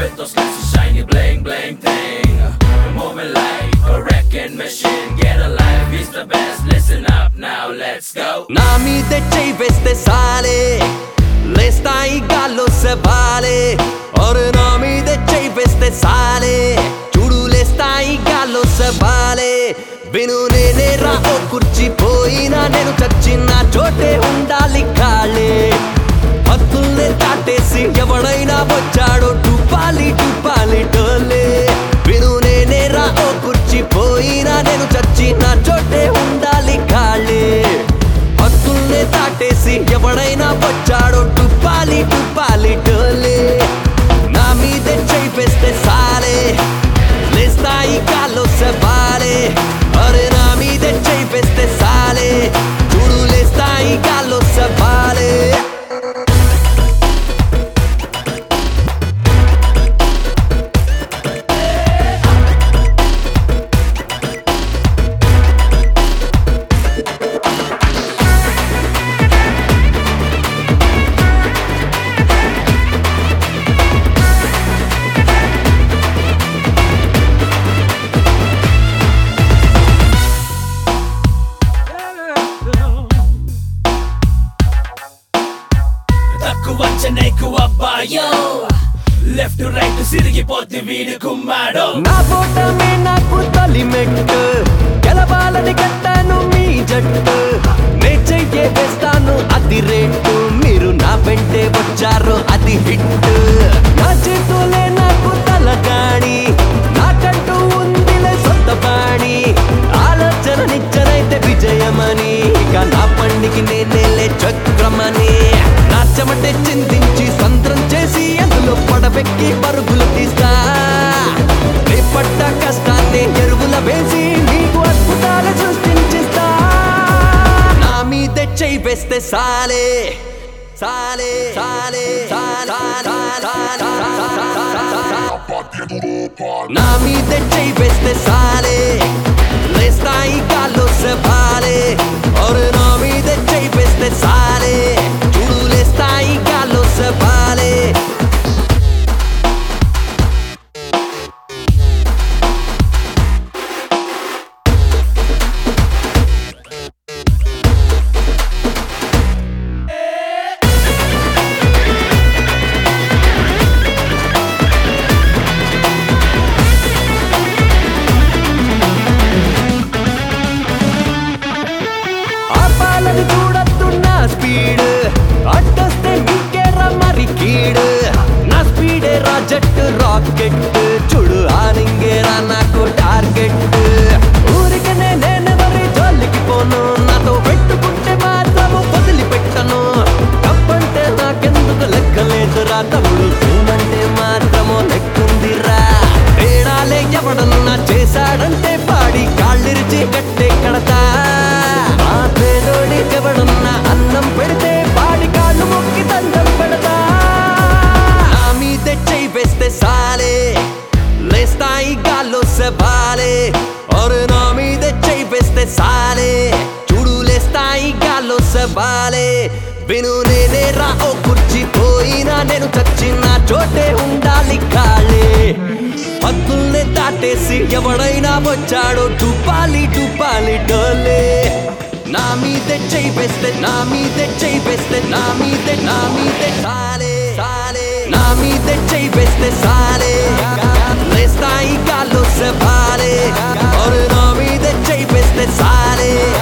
with those glasses shiny bling bling thing. Moving like a wrecking machine. Get a life is the best. Listen up now, let's go. నా మీద చెయ్యి వేస్తే సాలే లేస్తాయి గాల్లో సవాలే ఒరు నా మీద చెయ్యి వేస్తే సాలే చూడు లేస్తాయి గాల్లో సవాలే విను నేనే రా ఓ కుర్చీ పోయినా నేను చచ్చిన చోటే ఉండాలి కాళ్ళే హద్దుల్ని దాటేసి ఎవడైనా వచ్చాడో టుపాలి టుపాలి టోలే విను నేనే రా ఓ కుర్చీ పోయినా నేను చచ్చిన చోటే ఉండాలి కాళ్ళే హద్దుల్ని దాటేసి ఎవడైనా వచ్చాడో టుపాలి టుపాలి టోలే నా మీద చెయ్యి వేస్తే సాలే లేస్తాయి కాల్లో సవాలే అరే నా మీద చెయ్యి వేస్తే సాలే చూడు లేస్తాయి కాల్లో సవాలే తక్కువ అంచనేకు అబ్బాయో లెఫ్ట్ రైట్ సిరిగిపోతే వీడి కుమ్మాడో నా కోటమే నాకు తొలి మెట్టు గెలవాలని కట్టాను మీ జట్టు నే చెయ్యే వేస్తాను అది రేటు మీరు నా వెంటే వచ్చారు అది హిట్ నా చేతులే నాకు తలగాడి నాకంటూ ఉందిలే సొంత బాణి ఆలోచన నిచ్చనైతే విజయమని ఇక నా పండికి నేనేలే చక్రమని నా చెమటే చిందించి సంద్రం చేసి అందులో పడబెక్కి పరుగులు తీస్తా నీ పడ్డ కష్టాన్ని ఎరువుల వేసి నీకు అద్భుతాలు సృష్టించిస్తా నా మీద చెయ్యి వేస్తే సాలే సాలే సాలే సాలే నా మీద చెయ్యి వేస్తే సాలే లేస్తాయి గాల్లో సవాలే ఒరే నా మీద చెయ్యి వేస్తే సాలే చూడు లేస్తాయి గాల్లో సవాలే ఆపాలని చూడొద్దున్న స్పీడ్ అడ్డొస్తే మీకేరా మరి కీడు నా స్పీడే రా జట్టు రాకెట్ చూడు ఆనింగేరా నాకు టార్గెట్ ఊరికనే నేనెవరి జోలికి పోను నాతో పెట్టుకుంటే మాత్రము వదిలిపెట్టను తప్పంటే నాకెందుకు లెక్కలేదురా తమ్ముడు తూమంటే మాత్రము లెక్కుందిరా తేడాలే ఎవడన్నా చేశాడంటే పాడి కాళ్ళిరిచి కట్టే కడతా ఆ పేదోడి ఎవడన్నా అన్నం పెడితే పాడి కాళ్ళు మొక్కి దండం పెడతా నా మీద చెయ్యి వేస్తే సాలే లేస్తాయి గాల్లో సవాలే ఒరే నా మీద చెయ్యి వేస్తే సాలే చూడు లేస్తాయి గాల్లో సవాలే విను నేనే రా ఓ కుర్చీ పోయినా నేను చచ్చిన చోటే ఉండాలి కాళ్ళే హద్దుల్ని దాటేసి ఎవడైనా వచ్చాడో టుపాలి టుపాలి డోలే నా మీద చెయ్యి వేస్తే నా మీద చెయ్యి వేస్తే నా మీద నా మీద సాలే సాలే నా మీద చెయ్యి వేస్తే సాలే లేస్తాయి గాల్లో సవాలే ఒరే నా మీద చెయ్యి వేస్తే సాలే